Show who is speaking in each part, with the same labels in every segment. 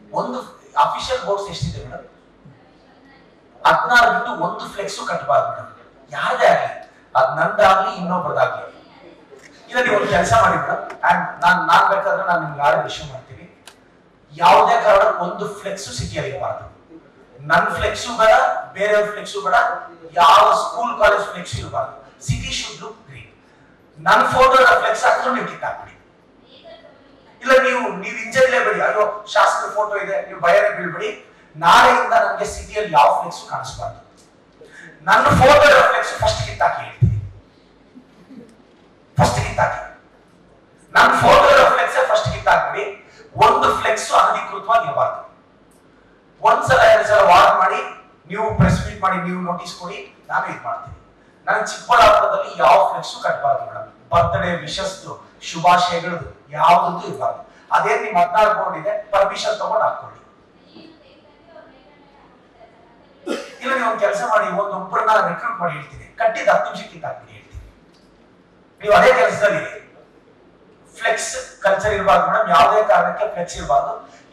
Speaker 1: ಒಂದು official boards ಎಷ್ಟಿದೆ madam ಹದಿನಾರು ಬಿಟ್ಟು ಒಂದು ಫ್ಲೆಕ್ಸ್ ಕಟ್ಟಬಾರ್ದು ಮೇಡಮ್ ಯಾರದೇ ಆಗಲಿ ಅದ್ ನಂದಾಗ್ಲಿ ಇನ್ನೊಬ್ರದಾಗ್ಲಿ ಇಲ್ಲ ನೀವು ಒಂದು ಕೆಲಸ ಮಾಡಿ ಮೇಡಮ್ ಅಂಡ್ ನಾನ್ ನಾನ್ ಬೇಕಾದ್ರೆ ನಾನು ನಿಮ್ಗೆ ಆರ್ಡರ್ ಇಶ್ಯೂ ಮಾಡ್ತೀನಿ ಯಾವುದೇ ಕಾರಣಕ್ಕೂ ಒಂದು ಫ್ಲೆಕ್ಸ್ ಸಿಟಿಯಲ್ಲಿ ಇರಬಾರ್ದು ನನ್ ಫ್ಲೆಕ್ಸು ಬೇಡ ಬೇರೆಯವ್ರ ಫ್ಲೆಕ್ಸು ಬೇಡ ಯಾವ ಸ್ಕೂಲ್ ಕಾಲೇಜ್ ಫ್ಲೆಕ್ಸ್ ಇರಬಾರ್ದು ಸಿಟಿ ಶುಡ್ ಲುಕ್ ಗ್ರೀನ್ ನನ್ನ ಫೋಟೋ ಫ್ಲೆಕ್ಸ್ ಹಾಕಿದ್ರು ನೀವು ಕಿತ್ತಾಕ್ಬಿಡಿ ಇಲ್ಲ ನೀವು ನೀವು ಇಂಜರಿಲೇಬೇಡಿ ಅಯ್ಯೋ ಶಾಸಕರ ಫೋಟೋ ಇದೆ ನೀವು ಭಯನೇ ಬೀಳ್ಬೇಡಿ ನಾಳೆಯಿಂದ ನನಗೆ ಸಿಟಿಯಲ್ಲಿ ಯಾವ ಫ್ಲೆಕ್ಸ್ ಕಾಣಿಸ್ಬಾರ್ದು ನನ್ನ ಫೋಟೋ ಫ್ಲೆಕ್ಸ್ ಫಸ್ಟ್ ಕಿತ್ತಾಕಿ ಹೇಳ್ತೀನಿ ಫಸ್ಟ್ ಕಿತ್ತಾಕಿ ನನ್ನ ಫೋಟೋ ಫ್ಲೆಕ್ಸ್ ಫಸ್ಟ್ ಕಿತ್ತಾಕ್ಬಿಡಿ ಒಂದು ಫ್ಲೆಕ್ಸ್ ಅನಧಿಕೃತವಾಗಿ ಇರಬಾರ್ದು ಒಂದ್ಸಲ ಎರಡು ಸಲ ವಾರ್ನ್ ಮಾಡಿ ನೀವು ಪ್ರೆಸ್ ಮೀಟ್ ಮಾಡಿ ನೀವು ನೋಟಿಸ್ ಕೊಡಿ ನಾನು ಇದು ಮಾಡ್ತೀನಿ ನಾನು ಚಿಕ್ಕಬಳ್ಳಾಪುರದಲ್ಲಿ ಯಾವ ಫ್ಲೆಕ್ಸು ಕಟ್ಟಬಾರ್ದು ಮೇಡಮ್ ಬರ್ತ್ಡೇ ವಿಶಸ್ ಶುಭಾಶಯಗಳದ್ದು ಯಾವುದೂ ಇರಬಾರ್ದು ಅದೇನ್ ನಿಮ್ ಹದಿನಾರು ಬೋರ್ಡ್ ಇದೆ ಪರ್ಮಿಷನ್ ತಗೊಂಡು ಹಾಕೊಳ್ಳಿ ಇಲ್ಲ ನೀವು ಒಂದು ಕೆಲಸ ಮಾಡಿ ಒಂದೊಬ್ಬರನ್ನ ರಿಕ್ರೂಟ್ ಮಾಡಿ ಹೇಳ್ತೀನಿ ಕಟ್ಟಿದ ಹತ್ತು ನಿಮಿಷಕ್ಕಿಂತ ಹಾಕ್ಬಿಡಿ ಹೇಳ್ತೀನಿ ನೀವು ಅದೇ ಕೆಲಸದಲ್ಲಿ ಫ್ಲೆಕ್ಸ್ ಕಲ್ಚರ್ ಇರಬಾರ್ದು ಮೇಡಮ್ ಯಾವುದೇ ಕಾರಣಕ್ಕೆ ಫ್ಲೆಕ್ಸ್ ಇರಬಾರ್ದು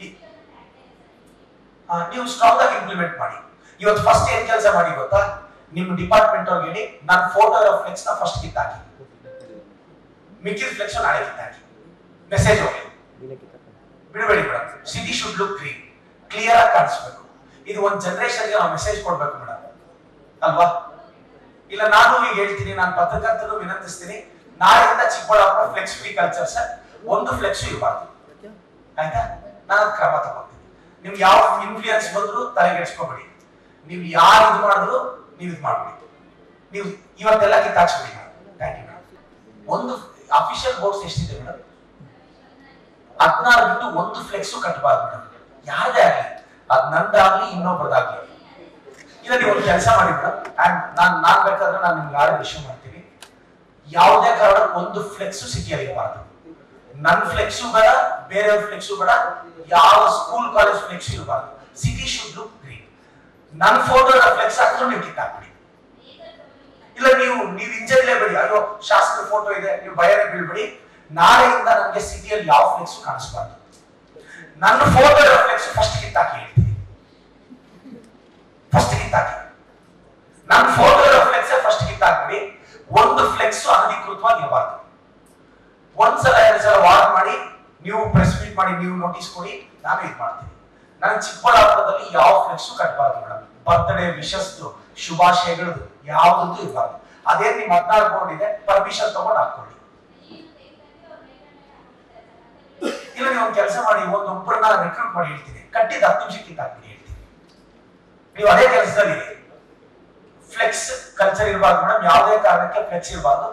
Speaker 1: ನೀವು ಸ್ಟ್ರಾಂಗ್ ಆಗಿ ಇಂಪ್ಲಿಮೆಂಟ್ ಮಾಡಿ ಇವತ್ತು ಫಸ್ಟ್ ಏನ್ ಕೆಲಸ ಮಾಡಿ ಗೊತ್ತಾ ನಿಮ್ಮ ಡಿಪಾರ್ಟ್ಮೆಂಟ್ ಅವ್ರಿಗೆ ಹೇಳಿ ನನ್ನ ಫೋಟೋ ಫ್ಲೆಕ್ಸ್ ನ ಫಸ್ಟ್ ಕಿತ್ತಾಕಿ ಮಿಕ್ಕಿದ ಫ್ಲೆಕ್ಸ್ ನಾಳೆ ಕಿತ್ತಾಕಿ ಮೆಸೇಜ್ ಹೋಗಿ ಬಿಡಬೇಡಿ madam city should look green clear ಆಗಿ ಕಾಣಿಸ್ಬೇಕು ಇದು ಒಂದು ಜನರೇಷನ್ಗೆ ನಾವು ಮೆಸೇಜ್ ಕೊಡ್ಬೇಕು ಮೇಡಮ್ ಅಲ್ವಾ ಇಲ್ಲ ನಾನು ಈಗ ಹೇಳ್ತೀನಿ ನಾನು ಪತ್ರಕರ್ತರು ವಿನಂತಿಸ್ತೀನಿ ನಾಳೆಯಿಂದ Chikkaballapur flex free culture sir ಒಂದು ಫ್ಲೆಕ್ಸ್ ಇರಬಾರ್ದು ಆಯ್ತಾ ನಾನು ಕ್ರಮ ತಗೊಂತೀನಿ ನಿಮ್ಗೆ ಯಾವ ಇನ್ಫ್ಲೂಯೆನ್ಸ್ ಬಂದ್ರು ತಲೆಗೆಡ್ಸ್ಕೊಬೇಡಿ ನೀವು ಯಾರು ಇದು ಮಾಡಿದ್ರು ನೀವು ಇದು ಮಾಡ್ಬಿಡಿ ನೀವು ಇವತ್ತೆಲ್ಲ ಕಿತ್ತಾಕ್ಸ್ಬಿಡಿ ಥ್ಯಾಂಕ್ ಯು ಮೇಡಮ್ ಒಂದು ಅಫಿಷಿಯಲ್ ಬೋರ್ಡ್ಸ್ ಎಷ್ಟಿದೆ ಮೇಡಮ್ ಹದಿನಾರು ಬಿಟ್ಟು ಒಂದು ಫ್ಲೆಕ್ಸು ಕಟ್ಟಬಾರ್ದು ಮೇಡಮ್ ಯಾರದೇ ಆಗಲಿ ಅದ್ ನಂದಾಗ್ಲಿ ಇನ್ನೊಬ್ರದಾಗ್ಲಿ ಇಲ್ಲ ನೀವು ಒಂದು ಕೆಲಸ ಮಾಡಿ ಮೇಡಮ್ ಅಂಡ್ ನಾನ್ ನಾನ್ ಬೇಕಾದ್ರೆ ನಾನು ನಿಮ್ಗೆ ಆರ್ಡರ್ ಇಶ್ಯೂ ಮಾಡ್ತೀನಿ ಯಾವುದೇ ಕಾರಣಕ್ಕೂ ಒಂದು ಫ್ಲೆಕ್ಸು ಸಿಟಿಯಲ್ಲಿ ಇರಬಾರ್ದು ನನ್ ಫ್ಲೆಕ್ಸು ಬೇಡ ಬೇರೆಯವ್ರ ಫ್ಲೆಕ್ಸು ಬೇಡ ಯಾವ ಸ್ಕೂಲ್ ಕಾಲೇಜ್ ಫ್ಲೆಕ್ಸ್ ಇರಬಾರ್ದು ಸಿಟಿ ಶುಡ್ ಲುಕ್ ಗ್ರೀನ್ ನನ್ನ ಫೋಟೋ ಫ್ಲೆಕ್ಸ್ ಹಾಕಿದ್ರು ನೀವು ಕಿತ್ತಾಕ್ಬಿಡಿ ಇಲ್ಲ ನೀವು ನೀವು ಇಂಜರಿಲೇಬೇಡಿ ಅಯ್ಯೋ ಶಾಸಕರ ಫೋಟೋ ಇದೆ ನೀವು ಭಯನೇ ಬೀಳ್ಬೇಡಿ ನಾಳೆಯಿಂದ ನನಗೆ ಸಿಟಿಯಲ್ಲಿ ಯಾವ ಫ್ಲೆಕ್ಸ್ ಕಾಣಿಸ್ಬಾರ್ದು ನನ್ನ ಫೋಟೋ ಫ್ಲೆಕ್ಸ್ ಫಸ್ಟ್ ಕಿತ್ತಾಕಿ ಹೇಳ್ತೀನಿ ಫಸ್ಟ್ ಕಿತ್ತಾಕಿ ನನ್ನ ಫೋಟೋ ಫ್ಲೆಕ್ಸ್ ಫಸ್ಟ್ ಕಿತ್ತಾಕ್ಬಿಡಿ ಒಂದು ಫ್ಲೆಕ್ಸ್ ಅನಧಿಕೃತವಾಗಿ ಇರಬಾರ್ದು ಒಂದ್ಸಲ ಎರಡು ಸಲ ವಾರ್ನ್ ಮಾಡಿ ನೀವು ಪ್ರೆಸ್ ಮೀಟ್ ಮಾಡಿ ನೀವು ನೋಟಿಸ್ ಕೊಡಿ ನಾನು ಇದು ಮಾಡ್ತೀನಿ ನಾನು ಚಿಕ್ಕಬಳ್ಳಾಪುರದಲ್ಲಿ ಯಾವ ಫ್ಲೆಕ್ಸು ಕಟ್ಟಬಾರ್ದು ಮೇಡಮ್ ಬರ್ತ್ಡೇ ವಿಶಸ್ ಶುಭಾಶಯಗಳದ್ದು ಯಾವುದೂ ಇರಬಾರ್ದು ಅದೇನ್ ನಿಮ್ ಹದಿನಾರು ಬೋರ್ಡ್ ಇದೆ ಪರ್ಮಿಷನ್ ತಗೊಂಡು ಹಾಕೊಳ್ಳಿ ಇಲ್ಲ ನೀವು ಒಂದು ಕೆಲಸ ಮಾಡಿ ಒಂದೊಬ್ಬರನ್ನ ರಿಕ್ರೂಟ್ ಮಾಡಿ ಹೇಳ್ತೀನಿ ಕಟ್ಟಿದ ಹತ್ತು ನಿಮಿಷಕ್ಕಿಂತ ಹಾಕ್ಬಿಡಿ ಹೇಳ್ತೀನಿ ನೀವು ಅದೇ ಕೆಲಸದಲ್ಲಿ ಫ್ಲೆಕ್ಸ್ ಕಲ್ಚರ್ ಇರಬಾರ್ದು ಮೇಡಮ್ ಯಾವುದೇ ಕಾರಣಕ್ಕೆ ಫ್ಲೆಕ್ಸ್ ಇರಬಾರ್ದು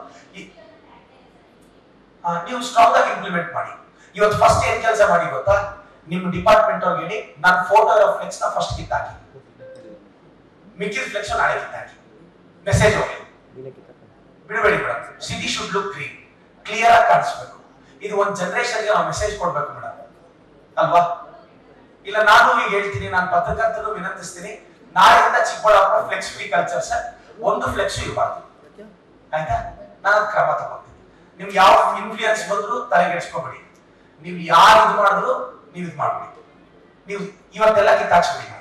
Speaker 1: ನೀವು ಸ್ಟ್ರಾಂಗ್ ಆಗಿ ಇಂಪ್ಲಿಮೆಂಟ್ ಮಾಡಿ ಇವತ್ತು ಫಸ್ಟ್ ಏನ್ ಕೆಲಸ ಮಾಡಿ ಗೊತ್ತಾ ನಿಮ್ಮ ಡಿಪಾರ್ಟ್ಮೆಂಟ್ ಅವ್ರಿಗೆ ಹೇಳಿ ನನ್ನ ಫೋಟೋ ಫ್ಲೆಕ್ಸ್ ನ ಫಸ್ಟ್ ಕಿತ್ತಾಕಿ ಮಿಕ್ಕಿದ ಫ್ಲೆಕ್ಸ್ ನಾಳೆ ಕಿತ್ತಾಕಿ ಮೆಸೇಜ್ ಹೋಗಿ ಬಿಡಬೇಡಿ madam city should look green clear ಆಗಿ ಕಾಣಿಸ್ಬೇಕು ಇದು ಒಂದು ಜನರೇಷನ್ಗೆ ನಾವು ಮೆಸೇಜ್ ಕೊಡ್ಬೇಕು ಮೇಡಮ್ ಅಲ್ವಾ ಇಲ್ಲ ನಾನು ಈಗ ಹೇಳ್ತೀನಿ ನಾನು ಪತ್ರಕರ್ತರು ವಿನಂತಿಸ್ತೀನಿ ನಾಳೆಯಿಂದ Chikkaballapur flex free culture sir ಒಂದು ಫ್ಲೆಕ್ಸ್ ಇರಬಾರ್ದು ಆಯ್ತಾ ನಾನು ಕ್ರಮ ತಗೊಂತೀನಿ ನಿಮ್ಗೆ ಯಾವ ಇನ್ಫ್ಲೂಯೆನ್ಸ್ ಬಂದ್ರು ತಲೆಗೆಡ್ಸ್ಕೊಬೇಡಿ ನೀವು ಯಾರು ಇದು ಮಾಡಿದ್ರು ನೀವು ಇದು ಮಾಡ್ಬಿಡಿ ನೀವು ಇವತ್ತೆಲ್ಲ ಕಿತ್ತಾಕ್ಸ್ಬಿಡಿ